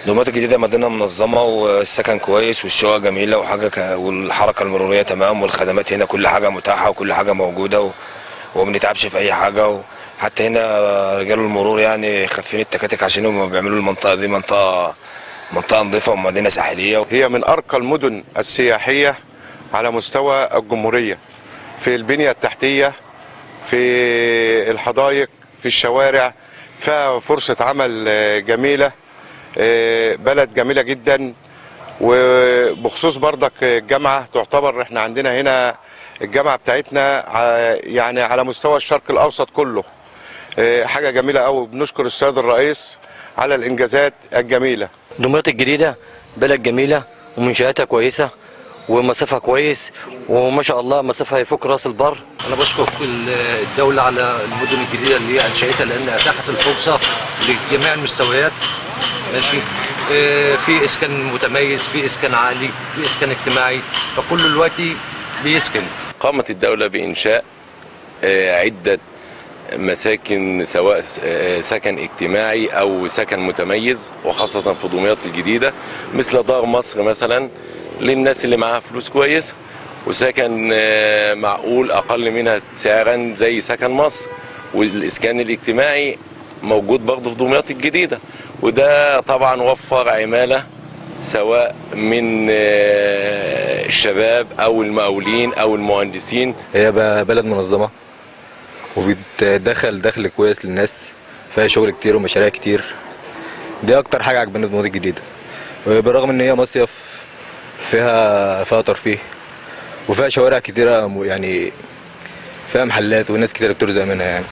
دمياط الجديدة مدينة منظمة والسكن كويس والشقق جميلة وحاجة ك... والحركة المرورية تمام والخدمات هنا كل حاجة متاحة وكل حاجة موجودة و... وما بنتعبش في أي حاجة و... حتى هنا رجال المرور يعني خافين التكاتك عشان هم بيعملوا المنطقة دي منطقة منطقة نظيفة ومدينة ساحلية هي من أرقى المدن السياحية على مستوى الجمهورية في البنية التحتية في الحدائق في الشوارع فيها فرصة عمل آه، جميلة آه، بلد جميلة جدا وبخصوص برضك الجامعة تعتبر احنا عندنا هنا الجامعة بتاعتنا ع- يعني على مستوى الشرق الأوسط كله آه، حاجة جميلة قوي بنشكر السيد الرئيس على الإنجازات الجميلة دمياط الجديدة بلد جميلة ومنشآتها كويسة ومسافها كويس وما شاء الله مسافها يفوق راس البر انا بشكر كل الدوله على المدن الجديده اللي هي انشاتها لان اتاحت الفرصه لجميع المستويات ماشي آه، في اسكان متميز في اسكان عالي في اسكان اجتماعي فكل دلوقتي بيسكن قامت الدولة بإنشاء آه، عدة مساكن سواء آه، سكن اجتماعي أو سكن متميز وخاصة في دمياط الجديدة مثل دار مصر مثلا للناس اللي معاها فلوس كويس وسكن آه، معقول أقل منها سعرا زي سكن مصر والإسكان الاجتماعي موجود برضه في دمياط الجديدة وده طبعا وفر عمالة سواء من آه، الشباب او المقاولين او المهندسين هي ب- بلد منظمة وبتدخل دخل كويس للناس فيها شغل كتير ومشاريع كتير دي أكتر حاجة عجباني في دمياط الجديدة بالرغم إن هي مصيف فيها فيها ترفيه وفيها شوارع كتيرة م- يعني فيها محلات وناس كتير بترزق منها يعني